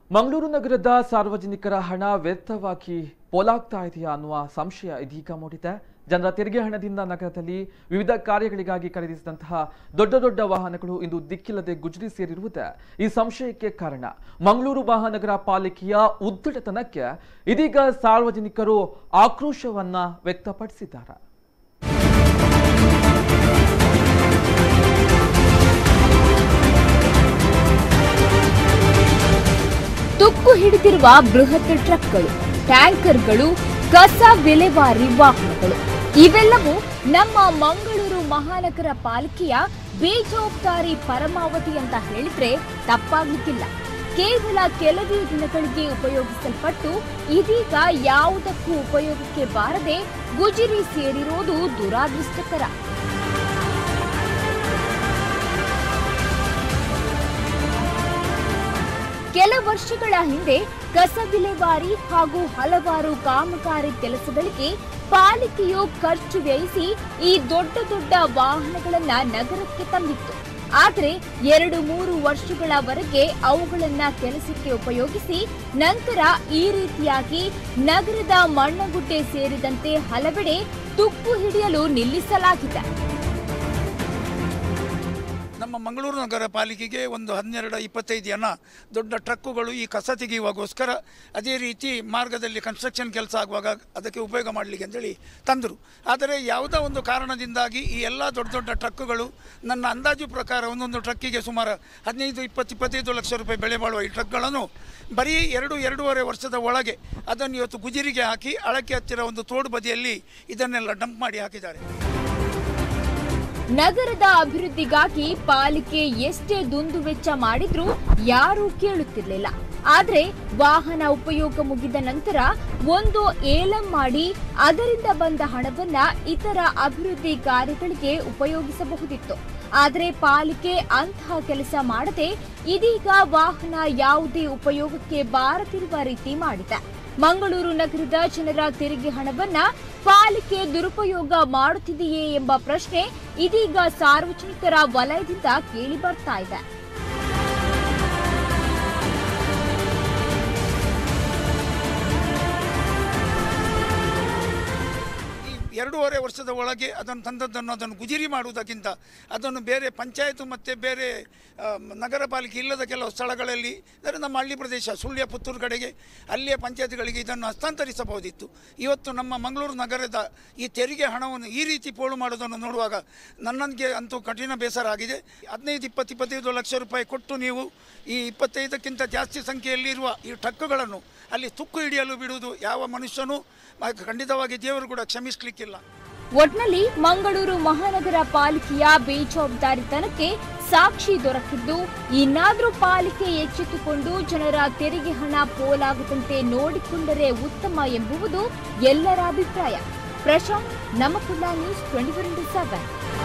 ಮಂಗಳೂರು ನಗರದ ಸಾರ್ವಜನಿಕರ ಹಣ ವ್ಯರ್ಥವಾಗಿ ಪೋಲಾಗ್ತಾ ಇದೆಯಾ ಅನ್ನುವ ಸಂಶಯ ಇದೀಗ ಮೂಡಿದೆ ಜನರ ತೆರಿಗೆ ಹಣದಿಂದ ನಗರದಲ್ಲಿ ವಿವಿಧ ಕಾರ್ಯಗಳಿಗಾಗಿ ಖರೀದಿಸಿದಂತಹ ದೊಡ್ಡ ದೊಡ್ಡ ವಾಹನಗಳು ಇಂದು ದಿಕ್ಕಿಲ್ಲದೆ ಗುಜರಿ ಸೇರಿರುವುದೇ ಈ ಸಂಶಯಕ್ಕೆ ಕಾರಣ ಮಂಗಳೂರು ಮಹಾನಗರ ಪಾಲಿಕೆಯ ಉದ್ದಟತನಕ್ಕೆ ಇದೀಗ ಸಾರ್ವಜನಿಕರು ಆಕ್ರೋಶವನ್ನ ವ್ಯಕ್ತಪಡಿಸಿದ್ದಾರೆ ತುಕ್ಕು ಹಿಡಿದಿರುವ ಬೃಹತ್ ಟ್ರಕ್ಗಳು ಟ್ಯಾಂಕರ್ಗಳು ಕಸ ವಿಲೇವಾರಿ ವಾಹನಗಳು ಇವೆಲ್ಲವೂ ನಮ್ಮ ಮಂಗಳೂರು ಮಹಾನಗರ ಪಾಲಿಕೆಯ ಬೇಜವಾಬ್ದಾರಿ ಪರಮಾವಧಿ ಅಂತ ಹೇಳಿದ್ರೆ ತಪ್ಪಾಗ್ಲಿಕ್ಕಿಲ್ಲ ಕೇವಲ ಕೆಲವೇ ದಿನಗಳಿಗೆ ಉಪಯೋಗಿಸಲ್ಪಟ್ಟು ಇದೀಗ ಯಾವುದಕ್ಕೂ ಉಪಯೋಗಕ್ಕೆ ಬಾರದೆ ಗುಜಿರಿ ಸೇರಿರೋದು ದುರಾದೃಷ್ಟಕರ ಕೆಲ ವರ್ಷಗಳ ಹಿಂದೆ ಕಸ ವಿಲೇವಾರಿ ಹಾಗೂ ಹಲವಾರು ಕಾಮಗಾರಿ ಕೆಲಸಗಳಿಗೆ ಪಾಲಿಕೆಯು ಖರ್ಚು ವ್ಯಯಿಸಿ ಈ ದೊಡ್ಡ ದೊಡ್ಡ ವಾಹನಗಳನ್ನ ನಗರಕ್ಕೆ ತಂದಿತ್ತು ಆದ್ರೆ ಎರಡು ಮೂರು ವರ್ಷಗಳವರೆಗೆ ಅವುಗಳನ್ನ ಕೆಲಸಕ್ಕೆ ಉಪಯೋಗಿಸಿ ನಂತರ ಈ ರೀತಿಯಾಗಿ ನಗರದ ಮಣ್ಣಗುಡ್ಡೆ ಸೇರಿದಂತೆ ಹಲವೆಡೆ ತುಕ್ಕು ಹಿಡಿಯಲು ನಿಲ್ಲಿಸಲಾಗಿದೆ ನಮ್ಮ ಮಂಗಳೂರು ನಗರ ಪಾಲಿಕೆಗೆ ಒಂದು ಹನ್ನೆರಡು ಇಪ್ಪತ್ತೈದು ಜನ ದೊಡ್ಡ ಟ್ರಕ್ಕುಗಳು ಈ ಕಸ ತೆಗೆಯುವಾಗೋಸ್ಕರ ಅದೇ ರೀತಿ ಮಾರ್ಗದಲ್ಲಿ ಕನ್ಸ್ಟ್ರಕ್ಷನ್ ಕೆಲಸ ಆಗುವಾಗ ಅದಕ್ಕೆ ಉಪಯೋಗ ಮಾಡಲಿಕ್ಕೆ ಅಂತೇಳಿ ತಂದರು ಆದರೆ ಯಾವುದೋ ಒಂದು ಕಾರಣದಿಂದಾಗಿ ಈ ಎಲ್ಲ ದೊಡ್ಡ ದೊಡ್ಡ ಟ್ರಕ್ಕುಗಳು ನನ್ನ ಅಂದಾಜು ಪ್ರಕಾರ ಒಂದೊಂದು ಟ್ರಕ್ಕಿಗೆ ಸುಮಾರು ಹದಿನೈದು ಇಪ್ಪತ್ತು ಇಪ್ಪತ್ತೈದು ಲಕ್ಷ ರೂಪಾಯಿ ಬೆಲೆ ಬಾಳುವ ಈ ಟ್ರಕ್ಗಳನ್ನು ಬರೀ ಎರಡು ಎರಡೂವರೆ ವರ್ಷದ ಒಳಗೆ ಅದನ್ನು ಇವತ್ತು ಗುಜಿರಿಗೆ ಹಾಕಿ ಅಳಕ್ಕೆ ಹತ್ತಿರ ಒಂದು ತೋಡು ಬದಿಯಲ್ಲಿ ಇದನ್ನೆಲ್ಲ ಡಂಪ್ ಮಾಡಿ ಹಾಕಿದ್ದಾರೆ ನಗರದ ಅಭಿವೃದ್ಧಿಗಾಗಿ ಪಾಲಿಕೆ ಎಷ್ಟೇ ದುಂದು ವೆಚ್ಚ ಮಾಡಿದ್ರೂ ಯಾರೂ ಕೇಳುತ್ತಿರಲಿಲ್ಲ ಆದ್ರೆ ವಾಹನ ಉಪಯೋಗ ಮುಗಿದ ನಂತರ ಒಂದು ಏಲಂ ಮಾಡಿ ಅದರಿಂದ ಬಂದ ಹಣವನ್ನ ಇತರ ಅಭಿವೃದ್ಧಿ ಕಾರ್ಯಗಳಿಗೆ ಉಪಯೋಗಿಸಬಹುದಿತ್ತು ಆದ್ರೆ ಪಾಲಿಕೆ ಅಂತಹ ಕೆಲಸ ಮಾಡದೆ ಇದೀಗ ವಾಹನ ಯಾವುದೇ ಉಪಯೋಗಕ್ಕೆ ಬಾರದಿರುವ ರೀತಿ ಮಾಡಿದೆ ಮಂಗಳೂರು ನಗರದ ಜನರ ತೆರಿಗೆ ಹಣವನ್ನ ಪಾಲಿಕೆ ದುರುಪಯೋಗ ಮಾಡುತ್ತಿದೆಯೇ ಎಂಬ ಪ್ರಶ್ನೆ ಇದೀಗ ಸಾರ್ವಜನಿಕರ ವಲಯದಿಂದ ಕೇಳಿ ಬರ್ತಾ ಇದೆ ಈ ಎರಡೂವರೆ ವರ್ಷದ ಒಳಗೆ ಅದನ್ನು ತಂದದ್ದನ್ನು ಅದನ್ನು ಗುಜಿರಿ ಮಾಡುವುದಕ್ಕಿಂತ ಅದನ್ನು ಬೇರೆ ಪಂಚಾಯತ್ ಮತ್ತು ಬೇರೆ ಆ, ನಗರ ಪಾಲಿಕೆ ಇಲ್ಲದ ಕೆಲವು ಸ್ಥಳಗಳಲ್ಲಿ ಅಂದರೆ ನಮ್ಮ ಹಳ್ಳಿ ಪ್ರದೇಶ ಸುಳ್ಯ ಪುತ್ತೂರು ಕಡೆಗೆ ಅಲ್ಲಿಯ ಪಂಚಾಯತ್ಗಳಿಗೆ ಇದನ್ನು ಹಸ್ತಾಂತರಿಸಬಹುದಿತ್ತು ಇವತ್ತು ನಮ್ಮ ಮಂಗಳೂರು ನಗರದ ಈ ತೆರಿಗೆ ಹಣವನ್ನು ಈ ರೀತಿ ಪೋಲು ಮಾಡೋದನ್ನು ನೋಡುವಾಗ ನನ್ನಂಗೆ ಅಂತೂ ಕಠಿಣ ಬೇಸರ ಆಗಿದೆ ಹದಿನೈದು ಇಪ್ಪತ್ತು ಇಪ್ಪತ್ತೈದು ಲಕ್ಷ ರೂಪಾಯಿ ಕೊಟ್ಟು ನೀವು ಈ ಇಪ್ಪತ್ತೈದಕ್ಕಿಂತ ಜಾಸ್ತಿ ಸಂಖ್ಯೆಯಲ್ಲಿರುವ ಈ ಟ್ರಕ್ಕುಗಳನ್ನು ಅಲ್ಲಿ ತುಕ್ಕು ಹಿಡಿಯಲು ಬಿಡುವುದು ಯಾವ ಮನುಷ್ಯನೂ ಮ- ಖಂಡಿತವಾಗಿ ದೇವರು ಕೂಡ ಕ್ಷಮಿಸಲಿಕ್ಕಿಲ್ಲ ಒಟ್ನಲ್ಲಿ ಮಂಗಳೂರು ಮಹಾನಗರ ಪಾಲಿಕೆಯ ಬೇಜವಾಬ್ದಾರಿತನಕ್ಕೆ ಸಾಕ್ಷಿ ದೊರಕಿದ್ದು ಇನ್ನಾದ್ರೂ ಪಾಲಿಕೆ ಎಚ್ಚೆತ್ತುಕೊಂಡು ಜನರ ತೆರಿಗೆ ಹಣ ಪೋಲಾಗದಂತೆ ನೋಡಿಕೊಂಡರೆ ಉತ್ತಮ ಎಂಬುವುದು ಎಲ್ಲರ ಅಭಿಪ್ರಾಯ Prashanth Namakulla news twenty four into seven